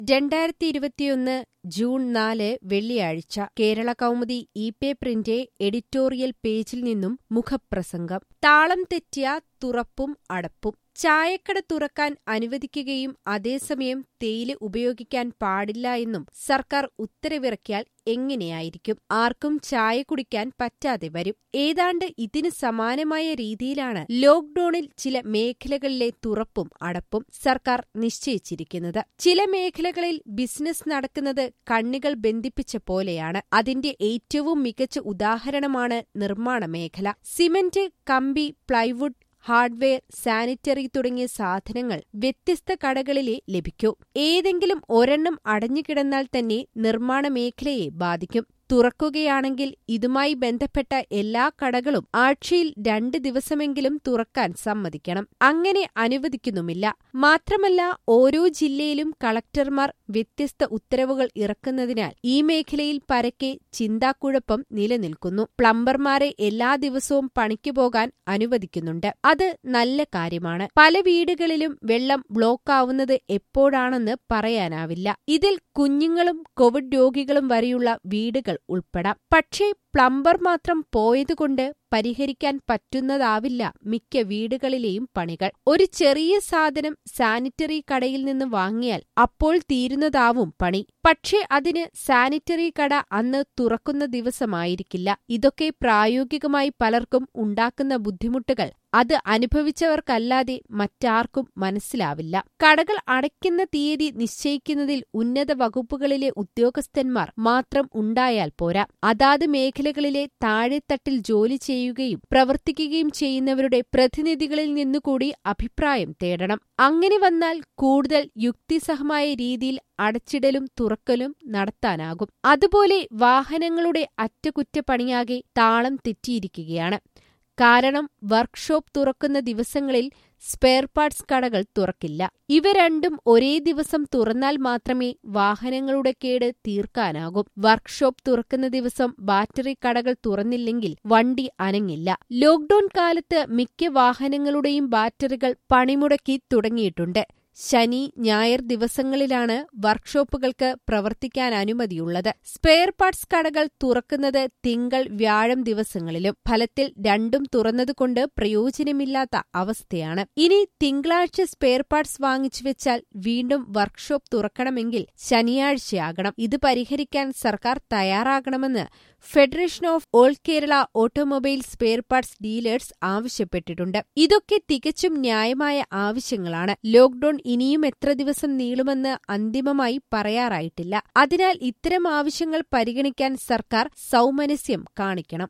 രണ്ടായിരത്തി ഇരുപത്തിയൊന്ന് ജൂൺ നാല് വെള്ളിയാഴ്ച കേരള കൗമുദി ഇ പേപ്പറിന്റെ എഡിറ്റോറിയൽ പേജിൽ നിന്നും മുഖപ്രസംഗം താളം തെറ്റിയ തുറപ്പും അടപ്പും ചായക്കട തുറക്കാൻ അനുവദിക്കുകയും അതേസമയം തേയില ഉപയോഗിക്കാൻ പാടില്ല എന്നും സർക്കാർ ഉത്തരവിറക്കിയാൽ എങ്ങനെയായിരിക്കും ആർക്കും ചായ കുടിക്കാൻ പറ്റാതെ വരും ഏതാണ്ട് ഇതിന് സമാനമായ രീതിയിലാണ് ലോക്ഡൌണിൽ ചില മേഖലകളിലെ തുറപ്പും അടപ്പും സർക്കാർ നിശ്ചയിച്ചിരിക്കുന്നത് ചില മേഖലകളിൽ ബിസിനസ് നടക്കുന്നത് കണ്ണികൾ ബന്ധിപ്പിച്ച പോലെയാണ് അതിന്റെ ഏറ്റവും മികച്ച ഉദാഹരണമാണ് നിർമ്മാണ മേഖല സിമന്റ് കമ്പി പ്ലൈവുഡ് ഹാർഡ്വെയർ സാനിറ്ററി തുടങ്ങിയ സാധനങ്ങൾ വ്യത്യസ്ത കടകളിലെ ലഭിക്കൂ ഏതെങ്കിലും ഒരെണ്ണം അടഞ്ഞുകിടന്നാൽ തന്നെ നിർമ്മാണ മേഖലയെ ബാധിക്കും തുറക്കുകയാണെങ്കിൽ ഇതുമായി ബന്ധപ്പെട്ട എല്ലാ കടകളും ആഴ്ചയിൽ രണ്ട് ദിവസമെങ്കിലും തുറക്കാൻ സമ്മതിക്കണം അങ്ങനെ അനുവദിക്കുന്നുമില്ല മാത്രമല്ല ഓരോ ജില്ലയിലും കളക്ടർമാർ വ്യത്യസ്ത ഉത്തരവുകൾ ഇറക്കുന്നതിനാൽ ഈ മേഖലയിൽ പരക്കെ ചിന്താക്കുഴപ്പം നിലനിൽക്കുന്നു പ്ലംബർമാരെ എല്ലാ ദിവസവും പണിക്ക് പോകാൻ അനുവദിക്കുന്നുണ്ട് അത് നല്ല കാര്യമാണ് പല വീടുകളിലും വെള്ളം ബ്ലോക്ക് ആവുന്നത് എപ്പോഴാണെന്ന് പറയാനാവില്ല ഇതിൽ കുഞ്ഞുങ്ങളും കോവിഡ് രോഗികളും വരെയുള്ള വീടുകൾ ഉൾപ്പെടാം പക്ഷേ പ്ലംബർ മാത്രം പോയതുകൊണ്ട് പരിഹരിക്കാൻ പറ്റുന്നതാവില്ല മിക്ക വീടുകളിലെയും പണികൾ ഒരു ചെറിയ സാധനം സാനിറ്ററി കടയിൽ നിന്ന് വാങ്ങിയാൽ അപ്പോൾ തീരുന്നതാവും പണി പക്ഷേ അതിന് സാനിറ്ററി കട അന്ന് തുറക്കുന്ന ദിവസമായിരിക്കില്ല ഇതൊക്കെ പ്രായോഗികമായി പലർക്കും ഉണ്ടാക്കുന്ന ബുദ്ധിമുട്ടുകൾ അത് അനുഭവിച്ചവർക്കല്ലാതെ മറ്റാർക്കും മനസ്സിലാവില്ല കടകൾ അടയ്ക്കുന്ന തീയതി നിശ്ചയിക്കുന്നതിൽ ഉന്നത വകുപ്പുകളിലെ ഉദ്യോഗസ്ഥന്മാർ മാത്രം ഉണ്ടായാൽ പോരാ അതാത് മേഖലകളിലെ താഴെത്തട്ടിൽ ജോലി ചെയ്യുകയും പ്രവർത്തിക്കുകയും ചെയ്യുന്നവരുടെ പ്രതിനിധികളിൽ നിന്നുകൂടി അഭിപ്രായം തേടണം അങ്ങനെ വന്നാൽ കൂടുതൽ യുക്തിസഹമായ രീതിയിൽ അടച്ചിടലും തുറക്കലും നടത്താനാകും അതുപോലെ വാഹനങ്ങളുടെ അറ്റകുറ്റപ്പണിയാകെ താളം തെറ്റിയിരിക്കുകയാണ് കാരണം വർക്ക്ഷോപ്പ് തുറക്കുന്ന ദിവസങ്ങളിൽ സ്പെയർ പാർട്സ് കടകൾ തുറക്കില്ല ഇവ രണ്ടും ഒരേ ദിവസം തുറന്നാൽ മാത്രമേ വാഹനങ്ങളുടെ കേട് തീർക്കാനാകും വർക്ക്ഷോപ്പ് തുറക്കുന്ന ദിവസം ബാറ്ററി കടകൾ തുറന്നില്ലെങ്കിൽ വണ്ടി അനങ്ങില്ല ലോക്ഡൌൺ കാലത്ത് മിക്ക വാഹനങ്ങളുടെയും ബാറ്ററികൾ പണിമുടക്കി തുടങ്ങിയിട്ടുണ്ട് ശനി ഞായർ ദിവസങ്ങളിലാണ് വർക്ക്ഷോപ്പുകൾക്ക് പ്രവർത്തിക്കാൻ അനുമതിയുള്ളത് സ്പെയർ പാർട്സ് കടകൾ തുറക്കുന്നത് തിങ്കൾ വ്യാഴം ദിവസങ്ങളിലും ഫലത്തിൽ രണ്ടും തുറന്നതുകൊണ്ട് പ്രയോജനമില്ലാത്ത അവസ്ഥയാണ് ഇനി തിങ്കളാഴ്ച സ്പെയർ പാർട്സ് വാങ്ങിച്ചു വെച്ചാൽ വീണ്ടും വർക്ക്ഷോപ്പ് തുറക്കണമെങ്കിൽ ശനിയാഴ്ചയാകണം ഇത് പരിഹരിക്കാൻ സർക്കാർ തയ്യാറാകണമെന്ന് federation of all Kerala automobile spare parts dealers ആവശ്യപ്പെട്ടിട്ടുണ്ട് ഇതൊക്കെ തികച്ചും ന്യായമായ ആവശ്യങ്ങളാണ് ലോക്ഡൌൺ ഇനിയും എത്ര ദിവസം നീളുമെന്ന് അന്തിമമായി പറയാറായിട്ടില്ല അതിനാൽ ഇത്തരം ആവശ്യങ്ങൾ പരിഗണിക്കാൻ സർക്കാർ സൗമനസ്യം കാണിക്കണം